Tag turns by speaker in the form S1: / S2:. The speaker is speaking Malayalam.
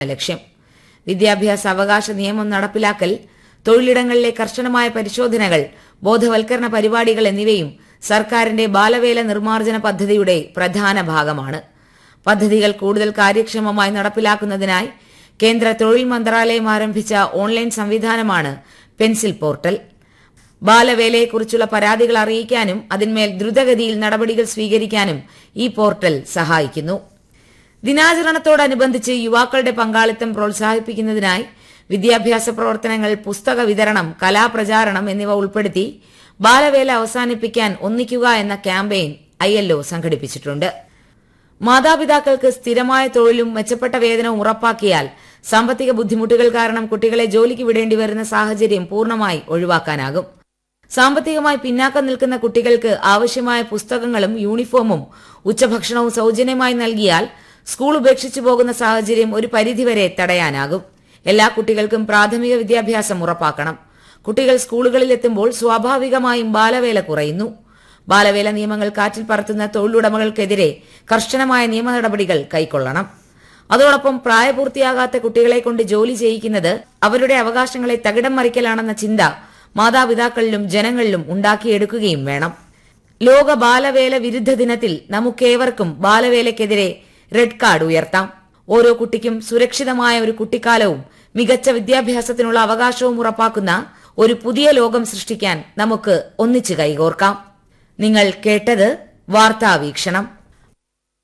S1: ലക്ഷ്യം വിദ്യാഭ്യാസ അവകാശ നിയമം നടപ്പിലാക്കൽ തൊഴിലിടങ്ങളിലെ കർശനമായ പരിശോധനകൾ ബോധവൽക്കരണ പരിപാടികൾ എന്നിവയും സർക്കാരിന്റെ ബാലവേല നിർമ്മാർജ്ജന പദ്ധതിയുടെ പ്രധാന ഭാഗമാണ് പദ്ധതികൾ കൂടുതൽ കാര്യക്ഷമമായി നടപ്പിലാക്കുന്നതിനായി കേന്ദ്ര തൊഴിൽ മന്ത്രാലയം ആരംഭിച്ച ഓൺലൈൻ സംവിധാനമാണ് പെൻസിൽ പോർട്ടൽ ബാലവേലയെക്കുറിച്ചുള്ള പരാതികൾ അറിയിക്കാനും അതിന്മേൽ ദ്രുതഗതിയിൽ നടപടികൾ സ്വീകരിക്കാനും ഈ പോർട്ടൽ സഹായിക്കുന്നു ദിനാചരണത്തോടനുബന്ധിച്ച് യുവാക്കളുടെ പങ്കാളിത്തം പ്രോത്സാഹിപ്പിക്കുന്നതിനായി വിദ്യാഭ്യാസ പ്രവർത്തനങ്ങൾ പുസ്തക വിതരണം കലാപ്രചാരണം എന്നിവ ഉൾപ്പെടുത്തി ബാലവേല അവസാനിപ്പിക്കാൻ ഒന്നിക്കുക എന്ന ക്യാമ്പയിൻ ഐ സംഘടിപ്പിച്ചിട്ടുണ്ട് മാതാപിതാക്കൾക്ക് സ്ഥിരമായ തൊഴിലും മെച്ചപ്പെട്ട വേതനവും ഉറപ്പാക്കിയാൽ സാമ്പത്തിക ബുദ്ധിമുട്ടുകൾ കാരണം കുട്ടികളെ ജോലിക്ക് വിടേണ്ടി വരുന്ന സാഹചര്യം പൂർണ്ണമായി ഒഴിവാക്കാനാകും സാമ്പത്തികമായി പിന്നാക്കം നിൽക്കുന്ന കുട്ടികൾക്ക് ആവശ്യമായ പുസ്തകങ്ങളും യൂണിഫോമും ഉച്ചഭക്ഷണവും സൌജന്യമായി നൽകിയാൽ സ്കൂൾ ഉപേക്ഷിച്ചു പോകുന്ന സാഹചര്യം ഒരു പരിധിവരെ തടയാനാകും എല്ലാ കുട്ടികൾക്കും പ്രാഥമിക വിദ്യാഭ്യാസം ഉറപ്പാക്കണം കുട്ടികൾ സ്കൂളുകളിൽ എത്തുമ്പോൾ സ്വാഭാവികമായും ബാലവേല കുറയുന്നു ബാലവേല നിയമങ്ങൾ കാറ്റിൽ പറത്തുന്ന തൊഴിലുടമകൾക്കെതിരെ കർശനമായ നിയമ നടപടികൾ കൈക്കൊള്ളണം അതോടൊപ്പം പ്രായപൂർത്തിയാകാത്ത കുട്ടികളെ കൊണ്ട് ജോലി ചെയ്യിക്കുന്നത് അവരുടെ അവകാശങ്ങളെ തകിടം മറിക്കലാണെന്ന ചിന്ത മാതാപിതാക്കളിലും ജനങ്ങളിലും ഉണ്ടാക്കിയെടുക്കുകയും വേണം ലോക ബാലവേല വിരുദ്ധ ദിനത്തിൽ നമുക്കേവർക്കും ബാലവേലയ്ക്കെതിരെ റെഡ് കാർഡ് ഉയർത്താം ഓരോ കുട്ടിക്കും സുരക്ഷിതമായ ഒരു കുട്ടിക്കാലവും മികച്ച വിദ്യാഭ്യാസത്തിനുള്ള അവകാശവും ഉറപ്പാക്കുന്ന ഒരു പുതിയ ലോകം സൃഷ്ടിക്കാൻ നമുക്ക് ഒന്നിച്ചു കൈകോർക്കാം നിങ്ങൾ കേട്ടത് വാർത്താ വീക്ഷണം